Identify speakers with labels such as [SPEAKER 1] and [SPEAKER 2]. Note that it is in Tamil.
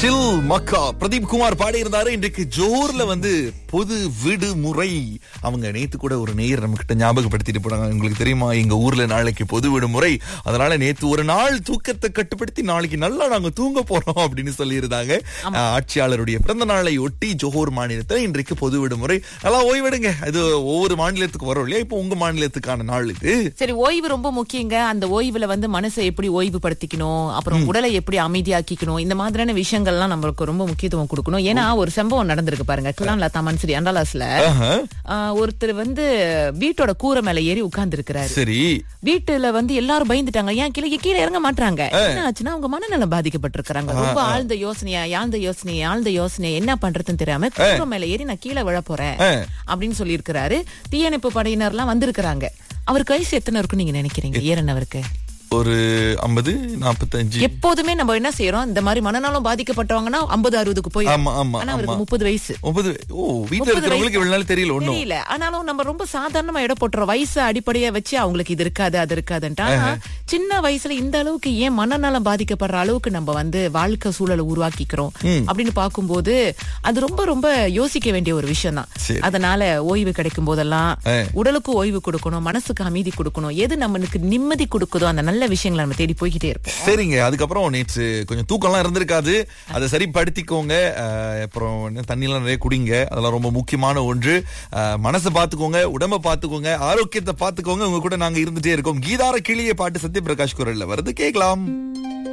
[SPEAKER 1] சில் மக்கா பிரதீப் குமார் பாடி இருந்தாரு இன்றைக்கு ஜோர்ல வந்து பொது விடுமுறை அவங்க நேத்து கூட ஒரு நேயர் நம்ம கிட்ட ஞாபகப்படுத்திட்டு போனாங்க உங்களுக்கு தெரியுமா எங்க ஊர்ல நாளைக்கு பொது விடுமுறை அதனால நேத்து ஒரு நாள் தூக்கத்தை கட்டுப்படுத்தி நாளைக்கு நல்லா நாங்க தூங்க போறோம் அப்படின்னு சொல்லியிருந்தாங்க அஹ், ஆட்சியாளருடைய பிறந்த நாளை ஒட்டி ஜோஹர் மாநிலத்துல இன்றைக்கு பொது விடுமுறை நல்லா ஓய்வெடுங்க அது ஒவ்வொரு மாநிலத்துக்கு வரும் இல்லையா இப்போ உங்க மாநிலத்துக்கான நாள் இது
[SPEAKER 2] சரி ஓய்வு ரொம்ப முக்கியங்க அந்த ஓய்வுல வந்து மனசை எப்படி ஓய்வுபடுத்திக்கணும் அப்புறம் உடலை எப்படி அமைதியாக்கிக்கணும் இந்த மாதிரியான விஷயங்கள்லாம் நம்மளுக்கு ரொம்ப முக்கியத்துவம் கொடுக்கணும் ஏன்னா ஒரு சம்பவம் நடந்திருக்கு பாருங்க கிளான்ல தமன்சிரி அண்டாலாஸ்ல
[SPEAKER 1] ஆஹா,
[SPEAKER 2] ஆஹ், ஒருத்தர் வந்து வீட்டோட கூரை மேல ஏறி உட்கார்ந்து இருக்கிறாரு
[SPEAKER 1] சரி
[SPEAKER 2] வீட்டுல வந்து எல்லாரும் பயந்துட்டாங்க ஏன் கீழே கீழே இறங்க மாட்டாங்க என்ன ஆச்சுன்னா அவங்க மனநலம் பாதிக்கப்பட்டிருக்காங்க ரொம்ப ஆழ்ந்த யோசனையா ஆழ்ந்த யோசனை ஆழ்ந்த யோசனை என்ன பண்றதுன்னு தெரியாம கூரை மேல ஏறி நான் கீழே விழ போறேன்
[SPEAKER 1] ஆ.
[SPEAKER 2] அப்படின்னு சொல்லி இருக்கிறாரு தீயணைப்பு படையினர் எல்லாம் வந்திருக்கிறாங்க அவர் வயசு எத்தனை இருக்குன்னு நீங்க நினைக்கிறீங்க ஏறனவருக்கு
[SPEAKER 1] ஒரு ஐம்பது நாற்பத்தஞ்சு
[SPEAKER 2] எப்போதுமே நம்ம என்ன செய்யறோம் இந்த மாதிரி மனநலம் பாதிக்கப்பட்டவங்கன்னா ஐம்பது அறுபதுக்கு போய்
[SPEAKER 1] ஆமா ஆமா
[SPEAKER 2] ஆனா
[SPEAKER 1] ஆமா
[SPEAKER 2] அவருக்கு முப்பது வயசு
[SPEAKER 1] முப்பது ஓ வீட்டுல
[SPEAKER 2] முப்பது
[SPEAKER 1] இருக்கிறவங்களுக்கு இவ்வளவு நாள் தெரியல ஒண்ணும்
[SPEAKER 2] தெரியல ஆனாலும் நம்ம ரொம்ப சாதாரணமா இடம் போட்டுறோம் வயசு அடிப்படையா வச்சு அவங்களுக்கு இது இருக்காது அது இருக்காதுன்ட்டு ஆனா சின்ன வயசுல இந்த அளவுக்கு ஏன் மனநலம் பாதிக்கப்படுற அளவுக்கு நம்ம வந்து வாழ்க்கை சூழலை உருவாக்கிக்கிறோம் அப்படின்னு பார்க்கும்போது அது ரொம்ப ரொம்ப யோசிக்க வேண்டிய ஒரு விஷயம் தான்
[SPEAKER 1] சரி.
[SPEAKER 2] அதனால ஓய்வு கிடைக்கும் போதெல்லாம்
[SPEAKER 1] ஆ.
[SPEAKER 2] உடலுக்கு ஓய்வு கொடுக்கணும் மனசுக்கு அமைதி கொடுக்கணும் எது நம்மளுக்கு நிம்மதி கொடுக்குதோ அந்த நல்ல விஷயங்களை நம்ம தேடி போய்கிட்டே இருப்போம்
[SPEAKER 1] சரிங்க அதுக்கப்புறம் நேற்று கொஞ்சம் தூக்கம்லாம் இருந்திருக்காது அதை சரிப்படுத்திக்கோங்க அஹ், அப்புறம் என்ன தண்ணிலாம் நிறைய குடிங்க அதெல்லாம் ரொம்ப முக்கியமான ஒன்று அஹ், மனசை பார்த்துக்கோங்க உடம்ப பார்த்துக்கோங்க ஆரோக்கியத்தை பார்த்துக்கோங்க உங்க கூட நாங்க இருந்துட்டே இருக்கோம் கீதார கிளிய பாட்டு சத்யபிரகாஷ் குரல்ல வருது கேட்கலாம்